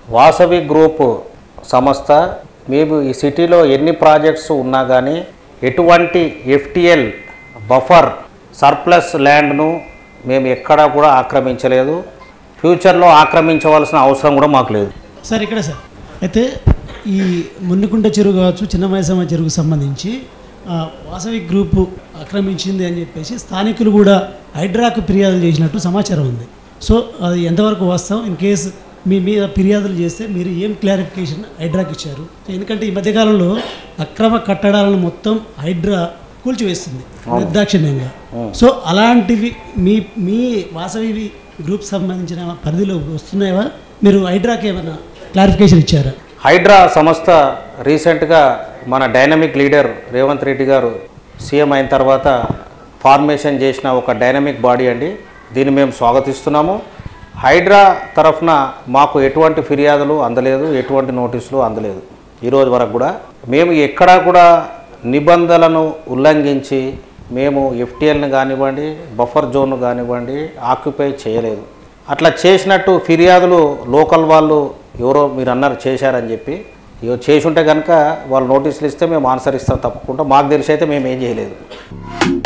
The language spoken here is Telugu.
వాసవి గ్రూప్ సంస్థ మేము ఈ సిటీలో ఎన్ని ప్రాజెక్ట్స్ ఉన్నా కానీ ఎటువంటి ఎఫ్టిఎల్ బఫర్ సర్ప్లస్ ల్యాండ్ను మేము ఎక్కడా కూడా ఆక్రమించలేదు ఫ్యూచర్లో ఆక్రమించవలసిన అవసరం కూడా మాకు లేదు సార్ ఇక్కడ సార్ అయితే ఈ మున్నుకుంట చెరువు కావచ్చు చిన్న మైసమ్మ చెరువుకు సంబంధించి ఆ, వాసవి గ్రూప్ ఆక్రమించింది అని చెప్పేసి స్థానికులు కూడా హైడ్రాకు ఫిర్యాదు చేసినట్టు సమాచారం ఉంది సో అది ఎంతవరకు వాస్తవం ఇన్ కేసు మీ మీద ఫిర్యాదులు చేస్తే మీరు ఏం క్లారిఫికేషన్ హైడ్రాకి ఇచ్చారు సో ఎందుకంటే ఈ మధ్యకాలంలో అక్రమ కట్టడాలను మొత్తం హైడ్రా కూల్చివేస్తుంది నిర్దాక్షిణ్యంగా సో అలాంటివి మీ మీ వాసవి గ్రూప్ సంబంధించిన పరిధిలో వస్తున్నాయా మీరు హైడ్రాకి ఏమైనా క్లారిఫికేషన్ ఇచ్చారా హైడ్రా సంస్థ రీసెంట్గా మన డైనమిక్ లీడర్ రేవంత్ రెడ్డి గారు సీఎం అయిన తర్వాత ఫార్మేషన్ చేసిన ఒక డైనమిక్ బాడీ అండి దీన్ని మేము స్వాగతిస్తున్నాము హైడ్రా తరఫున మాకు ఎటువంటి ఫిర్యాదులు అందలేదు ఎటువంటి నోటీసులు అందలేదు ఈరోజు వరకు కూడా మేము ఎక్కడా కూడా నిబంధనలను ఉల్లంఘించి మేము ఎఫ్టీఎల్ని కానివ్వండి బఫర్ జోన్ కానివ్వండి ఆక్యుపై చేయలేదు అట్లా చేసినట్టు ఫిర్యాదులు లోకల్ వాళ్ళు ఎవరో మీరు అన్నారు చేశారని చెప్పి ఇగో చేసి ఉంటే కనుక వాళ్ళు నోటీసులు ఇస్తే మేము ఆన్సర్ ఇస్తాం తప్పకుండా మాకు తెలిసి అయితే మేము ఏం చేయలేదు